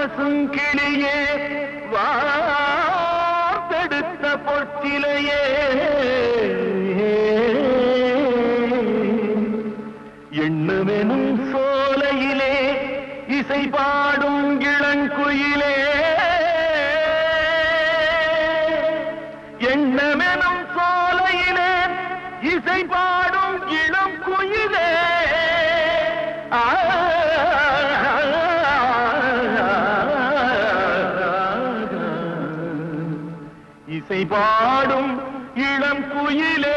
பசுங்கிளியே வாத்தெடுத்த பொற்சிலையே எண்ணுமெனும் சோலையிலே இசை பாடும் இளங்குயிலே எண்ணமெனும் சோலையிலே இசை பாடும் இளம் குயிலே ஆ இசை பாடும் இளம் குயிலே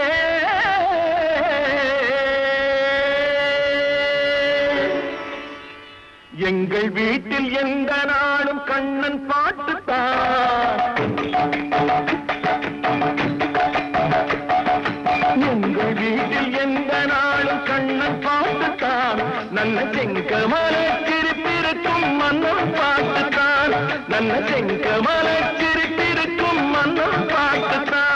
எங்கள் வீட்டில் எந்த நாளும் கண்ணன் பாட்டுத்தான் எங்கள் வீட்டில் எந்த நாளும் கண்ணன் பாட்டுத்தான் நல்ல செங்கமல சிரிப்பிருக்கும் மன்னன் பாட்டுத்தான் நல்ல செங்கமல சிரிப்பிருக்கும் மன்னன் பாட்டுத்தான்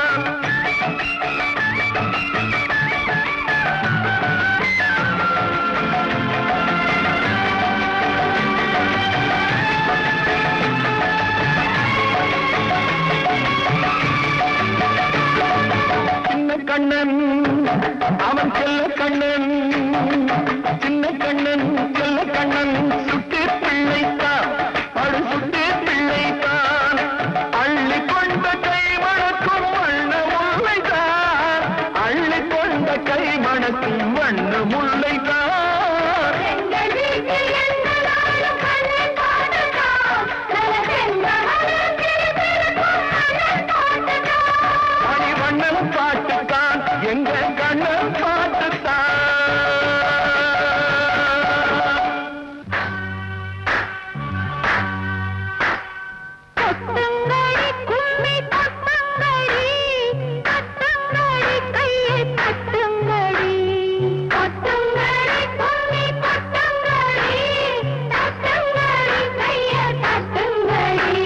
சின்ன கண்ணன் அவன் செல்ல கண்ணன் சின்ன கண்ணன் செல்ல கண்ணன் சுட்டு பிள்ளைத்தான் படு சுட்டு பிள்ளைத்தான் அள்ளி கொண்ட கை மணக்கும் வண்ண முல்லைத்தான் அள்ளி கொண்ட கை மணக்கும் வண்ண முல்லைத்தான் எங்கள் வீட்டில் எந்த நாளும் கண்ணன் பாட்டுதான் செல்லவென்ற மனத்தில் பிறக்கும் கண்ணன் பாட்டுதான் மணி வண்ணன் பாட்டுத்தான் எங்க கண்ணன் பாட்டுத்தான் கொட்டுங்கடி கும்மி கொட்டுங்கடி கொட்டுங்கடி கையை தட்டுங்கடி கொட்டுங்கடி கும்மி கொட்டுங்கடி தட்டுங்கடி கையை தட்டுங்கடி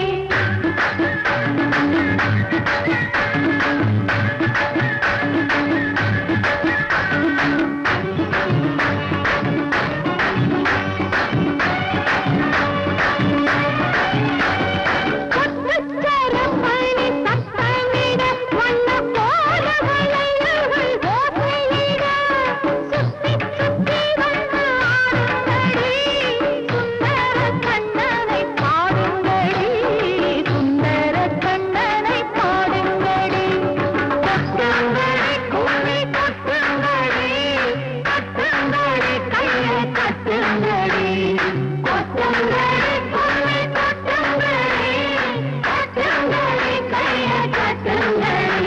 கொட்டுச்சரம் மணி சத்தமிட வண்ண போல வளையல்கள் ஓசையிட சுத்தி சுத்தி வந்து ஆடுங்கடி சுந்தர கண்ணனை பாடுங்கடி சுந்தர கண்ணனை பாடுங்கடி கொட்டுங்கடி கும்மி கொட்டுங்கடி கட்டுங்கடி கையை கட்டுங்கடி கொட்டுங்கடி கும்மி கொட்டுங்கடி கட்டுங்கடி கையை கட்டுங்கடி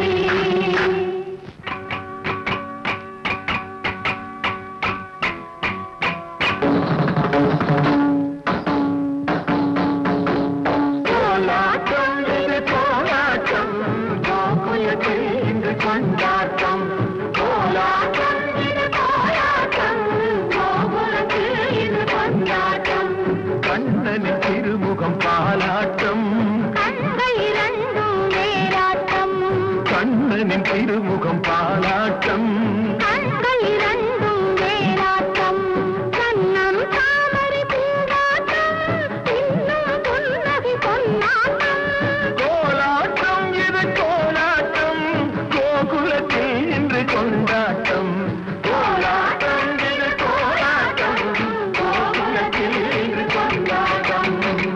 கோலாட்டம் இது கோலாட்டம் கோகுலத்தில் இன்று கொண்டாட்டம் கோலாட்டம் இது கோலாட்டம் கோகுலத்தில் இது கொண்டாட்டம் கண்ணனின் திருமுகம் பாலாட்டம் கண்கள் இரண்டும் வேறாட்டம் கண்ணனின் திருமுகம் பாலாட்டம் கண்கள் இரண்டும் வேறாட்டம் கண்ணம் தாமரை பூவாட்டம் இன்னும் புன்னகை பொன்னாட்டம் கோலாட்டம் இது கோலாட்டம் கோகுலத்தில் இன்று கொண்டாட்டம் கோலாட்டம் இது கோலாட்டம் கோகுலத்தில் இன்று கொண்டாட்டம்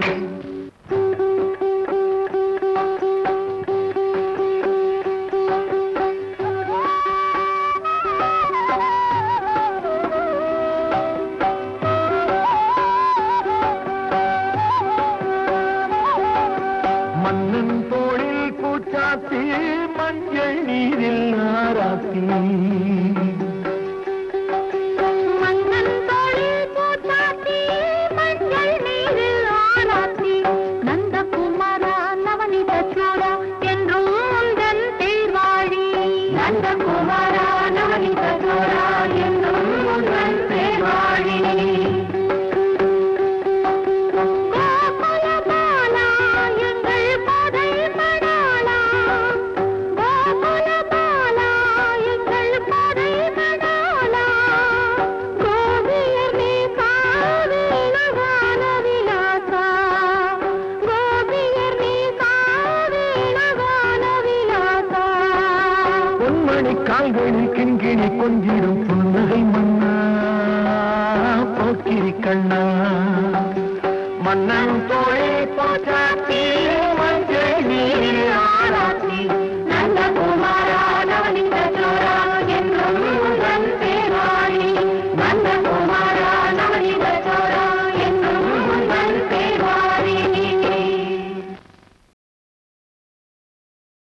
மன்னன் தோளில் பூச்சாத்தி மஞ்சள் நீரில் ஆராத்தி மன்னன் தோளில் பூச்சாத்தி மஞ்சள் நீரில் ஆராத்தி நந்தகுமாரா நவனித சூடா என்றும் உந்தன் தேர்வாழி நந்தகுமாரா நவனித சூடா என்றும் உந்தன் தேர்வாழி கோகுலபாலா எங்கள் போதை படாலா கோகுலபாலா எங்கள் போதை மணி கால்களில் கிண்கிணி கொஞ்சிடும் புன்னகை மன்னா போக்கிரி கண்ணா மன்னன் தோழி போச்சாத்தி மஞ்சள் நீர் ஆராத்தி